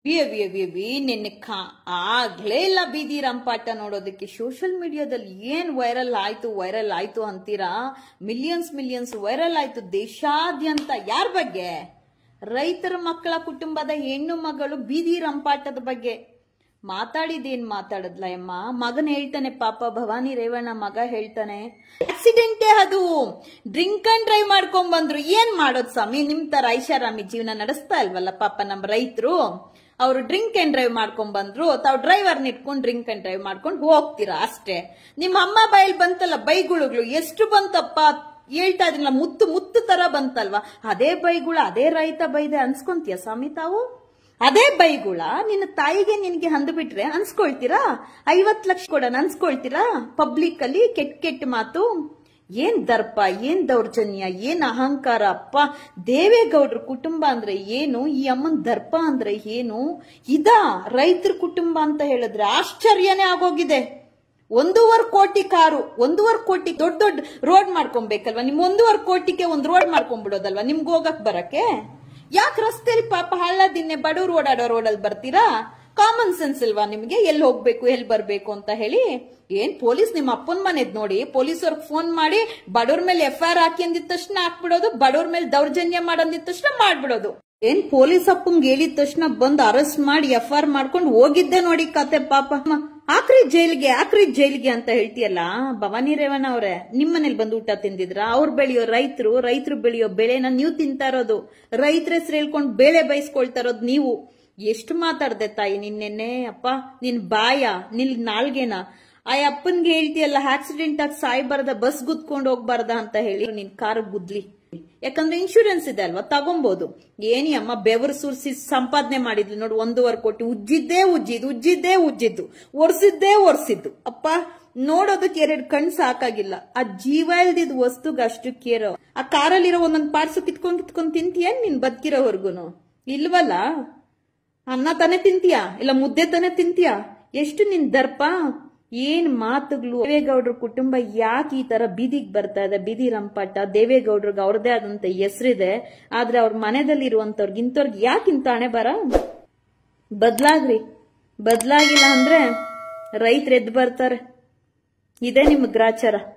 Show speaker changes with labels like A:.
A: V V V V ನಿನ್ನೆ ಕಾ ಆಗ್ಲೇ ಇಲ್ಲ ಬೀದಿ ರಂಪಾಟ ನೋಡೋದಕ್ಕೆ ಸೋಷಿಯಲ್ ಮೀಡಿಯಾದಲ್ಲಿ ಏನ್ ವೈರಲ್ ಆಯ್ತು ವೈರಲ್ ಆಯ್ತು ಅಂತೀರಾ ಮಿಲಿಯನ್ಸ್ ಮಿಲಿಯನ್ಸ್ ವೈರಲ್ ಆಯ್ತು ದೇಶಾದ್ಯಂತ ಯಾರ ಬಗ್ಗೆ ರೈತರ ಮಕ್ಕಳ ಕುಟುಂಬದ ಹೆಣ್ಣು ಮಗಳು ಬೀದಿ ರಂಪಾಟದ ಬಗ್ಗೆ ಮಾತಾಡಿದೇನ್ ಮಾತಾಡದ್ಲ ಅಮ್ಮ ಮಗನ್ ಹೇಳ್ತಾನೆ ಪಾಪ ಭವಾನಿ ರೇವಣ್ಣ ಮಗ ಹೇಳ್ತಾನೆ ಆಕ್ಸಿಡೆಂಟೇ ಅದು ಡ್ರಿಂಕ್ ಅಂಡ್ ಡ್ರೈವ್ ಮಾಡ್ಕೊಂಡ್ ಬಂದ್ರು ಏನ್ ಮಾಡೋದ್ ಸ್ವಾಮಿ ನಿಮ್ ತರ ಐಷಾರಾಮಿ ಜೀವನ ನಡೆಸ್ತಾ ಇಲ್ವಲ್ಲ ಪಾಪ ನಮ್ ರೈತರು ಅವರು ಡ್ರಿಂಕ್ ಅಂಡ್ ಡ್ರೈವ್ ಮಾಡ್ಕೊಂಡ್ ಬಂದ್ರು ತಾವ್ ಡ್ರೈವರ್ ಇಟ್ಕೊಂಡು ಡ್ರಿಂಕ್ ಅಂಡ್ ಡ್ರೈವ್ ಮಾಡ್ಕೊಂಡು ಹೋಗ್ತೀರಾ ಅಷ್ಟೇ ನಿಮ್ಮ ಅಮ್ಮ ಬಾಯಲ್ಲಿ ಬಂತಲ್ಲ ಬೈಗುಳುಗಳು ಎಷ್ಟು ಬಂತಪ್ಪ ಹೇಳ್ತಾ ಇದ್ರಲ್ಲ ಮುತ್ತು ಮುತ್ತು ತರ ಬಂತಲ್ವಾ ಅದೇ ಬೈಗುಳ ಅದೇ ರೈತ ಬೈದೆ ಅನ್ಸ್ಕೊಂತೀಯ ಸ್ವಾಮಿ ತಾವು ಅದೇ ಬೈಗುಳ ನಿನ್ನ ತಾಯಿಗೆ ನಿನ್ಗೆ ಹಂದು ಬಿಟ್ರೆ ಅನ್ಸ್ಕೊಳ್ತೀರಾ ಐವತ್ ಲಕ್ಷ ಕೊಡೋಣ ಅನ್ಸ್ಕೊಳ್ತೀರಾ ಪಬ್ಲಿಕ್ ಅಲ್ಲಿ ಕೆಟ್ಟ ಕೆಟ್ಟ ಮಾತು ಏನ್ ದರ್ಪ ಏನ್ ದೌರ್ಜನ್ಯ ಏನ್ ಅಹಂಕಾರ ಅಪ್ಪ ದೇವೇಗೌಡ್ರ ಕುಟುಂಬ ಅಂದ್ರೆ ಏನು ಈ ಅಮ್ಮನ್ ದರ್ಪ ಅಂದ್ರೆ ಏನು ಇದಾ ರೈತರ ಕುಟುಂಬ ಅಂತ ಹೇಳಿದ್ರೆ ಆಶ್ಚರ್ಯನೇ ಆಗೋಗಿದೆ ಒಂದೂವರೆ ಕೋಟಿ ಕಾರು ಒಂದೂವರೆ ಕೋಟಿ ದೊಡ್ಡ ದೊಡ್ಡ ರೋಡ್ ಮಾಡ್ಕೊಬೇಕಲ್ವಾ ನಿಮ್ ಒಂದೂವರೆ ಕೋಟಿಗೆ ಒಂದ್ ರೋಡ್ ಮಾಡ್ಕೊಂಡ್ಬಿಡೋದಲ್ವಾ ನಿಮ್ಗೆ ಹೋಗಕ್ ಬರಕ್ಕೆ ಯಾಕೆ ರಸ್ತೆಯಲ್ಲಿ ಪಾಪ ಹಳ್ಳ ದಿನ್ನೆ ಬಡವ್ರು ಓಡಾಡೋ ರೋಡಲ್ಲಿ ಬರ್ತೀರಾ ಕಾಮನ್ ಸೆನ್ಸ್ ಇಲ್ವಾ ನಿಮ್ಗೆ ಎಲ್ಲಿ ಹೋಗ್ಬೇಕು ಎಲ್ಲಿ ಬರ್ಬೇಕು ಅಂತ ಹೇಳಿ ಏನ್ ಪೊಲೀಸ್ ನಿಮ್ಮ ಅಪ್ಪನ ಮನೆದ್ ನೋಡಿ ಪೊಲೀಸವ್ರಿಗೆ ಫೋನ್ ಮಾಡಿ ಬಡವ್ರ ಮೇಲೆ ಎಫ್ ಐ ಆರ್ ಹಾಕಿ ಅಂದಿದ ತಕ್ಷಣ ಹಾಕ್ಬಿಡೋದು ಬಡವ್ರ ಮೇಲೆ ದೌರ್ಜನ್ಯ ಮಾಡಂದಿದ ತಕ್ಷಣ ಮಾಡ್ಬಿಡೋದು ಏನ್ ಪೊಲೀಸ್ ಅಪ್ಪಂಗ್ ಹೇಳಿದ ತಕ್ಷಣ ಬಂದ್ ಅರೆಸ್ಟ್ ಮಾಡಿ ಎಫ್ ಐ ಆರ್ ಮಾಡ್ಕೊಂಡು ಹೋಗಿದ್ದೆ ನೋಡಿ ಕತೆ ಪಾಪ ಮ, ಹಾಕ್ರಿ ಜೈಲ್ಗೆ ಹಾಕ್ರಿ ಜೈಲ್ಗೆ ಅಂತ ಹೇಳ್ತೀಯಲ್ಲ ಭವಾನಿ ರೇವಣ್ಣ ಅವ್ರೆ ನಿಮ್ಮನೇಲಿ ಬಂದು ಊಟ ತಿಂದಿದ್ರ ಅವ್ರು ಬೆಳೆಯೋ ರೈತರು ರೈತರು ಬೆಳೆಯೋ ಬೆಳೆನ ನೀವು ತಿಂತಾ ಇರೋದು ರೈತರ ಹೆಸರು ಹೇಳ್ಕೊಂಡು ಬೇಳೆ ಬಯಸ್ಕೊಳ್ತಾ ಇರೋದು ನೀವು ಎಷ್ಟು ಮಾತಾಡ್ದೆ ತಾಯಿ ನಿನ್ನೆನೆ ಅಪ್ಪ ನಿನ್ ಬಾಯ ನಿನ್ ನಾಲ್ಗೆನ ಆ ಅಪ್ಪನ್ಗೆ ಹೇಳ್ತೀಯಲ್ಲ ಆಕ್ಸಿಡೆಂಟ್ ಆಗಿ ಸಾಯ್ಬಾರ್ದ ಬಸ್ ಗುದ್ಕೊಂಡು ಹೋಗ್ಬಾರ್ದ ಅಂತ ಹೇಳಿ ನಿನ್ ಕಾರ್ ಗುದ್ಲಿ ಯಾಕಂದ್ರೆ ಇನ್ಶೂರೆನ್ಸ್ ಇದೆ ಅಲ್ವಾ ತಗೊಂಬೋದು ಏನಿ ಅಮ್ಮ ಬೆವರು ಸುರಿಸಿ ಸಂಪಾದನೆ ಮಾಡಿದ್ಲು ನೋಡು ಒಂದೂವರೆ ಕೋಟಿ ಉಜ್ಜಿದ್ದೇ ಉಜ್ಜಿದ್ದು ಉಜ್ಜಿದ್ದೇ ಉಜ್ಜಿದ್ದು ಒರ್ಸಿದ್ದೇ ಒರ್ಸಿದ್ದು ಅಪ್ಪ ನೋಡೋದಕ್ಕೆ ಎರಡು ಕಣ್ ಸಾಕಾಗಿಲ್ಲ ಆ ಜೀವ ಇಲ್ದಿದ್ ವಸ್ತುಗೆ ಅಷ್ಟು ಕೇರೋ ಆ ಕಾರಲ್ಲಿರೋ ಒಂದೊಂದ್ ಪಾರ್ಸು ಕಿತ್ಕೊಂಡ್ ಕಿತ್ಕೊಂಡ್ ತಿಂತೀಯ ನೀನ್ ಬದುಕಿರೋವರ್ಗುನು ಇಲ್ವಲ್ಲ ಅನ್ನ ತಾನೇ ತಿಂತೀಯಾ ಇಲ್ಲ ಮುದ್ದೆ ತಾನೇ ತಿಂತೀಯಾ ಎಷ್ಟು ನಿನ್ ದರ್ಪ ಏನ್ ಮಾತುಗಳು ದೇವೇಗೌಡ್ರ ಕುಟುಂಬ ಯಾಕೆ ಈ ತರ ಬೀದಿಗೆ ಬರ್ತಾ ಇದೆ ಬೀದಿ ರಂಪಾಟ ದೇವೇಗೌಡ್ರಿಗೆ ಅವ್ರದೇ ಆದಂತ ಹೆಸರಿದೆ ಆದ್ರೆ ಅವ್ರ ಮನೆಯಲ್ಲಿ ಇರುವಂತವ್ರಿಗೆ ಇಂಥವ್ರಿಗೆ ಯಾಕೆ ಇಂತ ಹಣೆ ಬರ ಬದ್ಲಾಗ್ರಿ ಬದ್ಲಾಗಿಲ್ಲ ಅಂದ್ರೆ ರೈತರು ಎದ್ದು ಬರ್ತಾರೆ ಇದೇ ನಿಮ್ ಗ್ರಾಚಾರ